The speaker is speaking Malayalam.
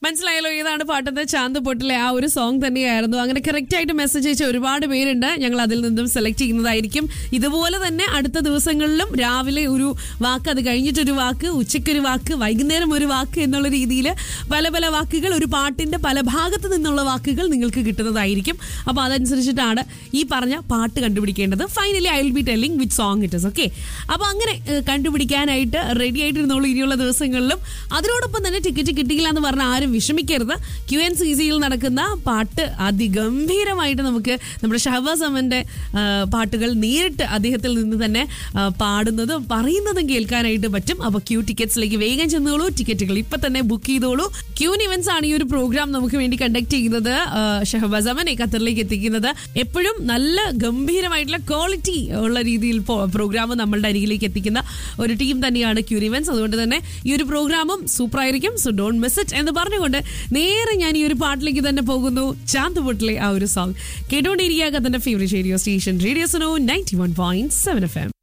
മനസ്സിലായല്ലോ ഏതാണ് പാട്ടെന്ന് ചാന്ത് പൊട്ടിലെ ആ ഒരു സോങ് തന്നെയായിരുന്നു അങ്ങനെ കറക്റ്റ് ആയിട്ട് മെസ്സേജ് അയച്ച ഒരുപാട് പേരുണ്ട് ഞങ്ങൾ അതിൽ നിന്നും സെലക്ട് ചെയ്യുന്നതായിരിക്കും ഇതുപോലെ തന്നെ അടുത്ത ദിവസങ്ങളിലും രാവിലെ ഒരു വാക്ക് അത് കഴിഞ്ഞിട്ടൊരു വാക്ക് ഉച്ചയ്ക്കൊരു വാക്ക് വൈകുന്നേരം ഒരു വാക്ക് എന്നുള്ള രീതിയിൽ പല പല വാക്കുകൾ ഒരു പാട്ടിന്റെ പല ഭാഗത്ത് നിന്നുള്ള വാക്കുകൾ നിങ്ങൾക്ക് കിട്ടുന്നതായിരിക്കും അപ്പോൾ അതനുസരിച്ചിട്ടാണ് ഈ പറഞ്ഞ പാട്ട് കണ്ടുപിടിക്കേണ്ടത് finally I will be telling with song it is okay അപ്പോൾ അങ്ങനെ ഏഹ്, കണ്ടുപിടിക്കാനായിട്ട് റെഡി ആയിട്ടിരുന്നോളൂ ഇനിയുള്ള ദിവസങ്ങളിലും അതിനോടൊപ്പം തന്നെ ടിക്കറ്റ് കിട്ടിയില്ല എന്ന് പറഞ്ഞാൽ ആരും വിഷമിക്കരുത് ക്യു എൻ സി സിയിൽ നടക്കുന്ന പാട്ട് അതിഗംഭീരമായിട്ട് നമുക്ക് നമ്മുടെ ഷഹബാസ് അമന്റെ ആ, പാട്ടുകൾ നേരിട്ട് അദ്ദേഹത്തിൽ നിന്ന് തന്നെ ആ, പാടുന്നതും പറയുന്നതും കേൾക്കാനായിട്ട് പറ്റും അപ്പോൾ ക്യൂ ടിക്കറ്റ്സിലേക്ക് വേഗം ചെന്നോളൂ ടിക്കറ്റുകൾ ഇപ്പൊ തന്നെ ബുക്ക് ചെയ്തോളൂ ക്യൂൻ ഇവന്റ്സ് ആണ് ഈ ഒരു പ്രോഗ്രാം നമുക്ക് വേണ്ടി കണ്ടക്ട് ചെയ്യുന്നത് ആ, ഷഹബാസ് അമനെ ഖത്തറിലേക്ക് എത്തിക്കുന്നത് എപ്പോഴും നല്ല ഗംഭീരമായിട്ടുള്ള ക്വാളിറ്റി ഉള്ള രീതിയിൽ പ്രോഗ്രാം നമ്മളുടെ അരികിലേക്ക് എത്തിക്കുന്ന ഒരു ടീം തന്നെയാണ് ക്യൂൻ ഇവന്റ്സ് അതുകൊണ്ട് തന്നെ ഈ ഒരു പ്രോഗ്രാമും സൂപ്പർ ആയിരിക്കും സോ ഡോണ്ട് മിസ് ഇറ്റ് എന്ന് പറഞ്ഞുകൊണ്ട് നേരെ ഞാൻ ഈ ഒരു പാട്ടിലേക്ക് തന്നെ പോകുന്നു ചാന്ത് പൊട്ടിലെ ആ ഒരു സോങ് കേട്ടോണ്ടിരിക്കുക തന്റെ favourite radio station radio Suno ninety one point seven F M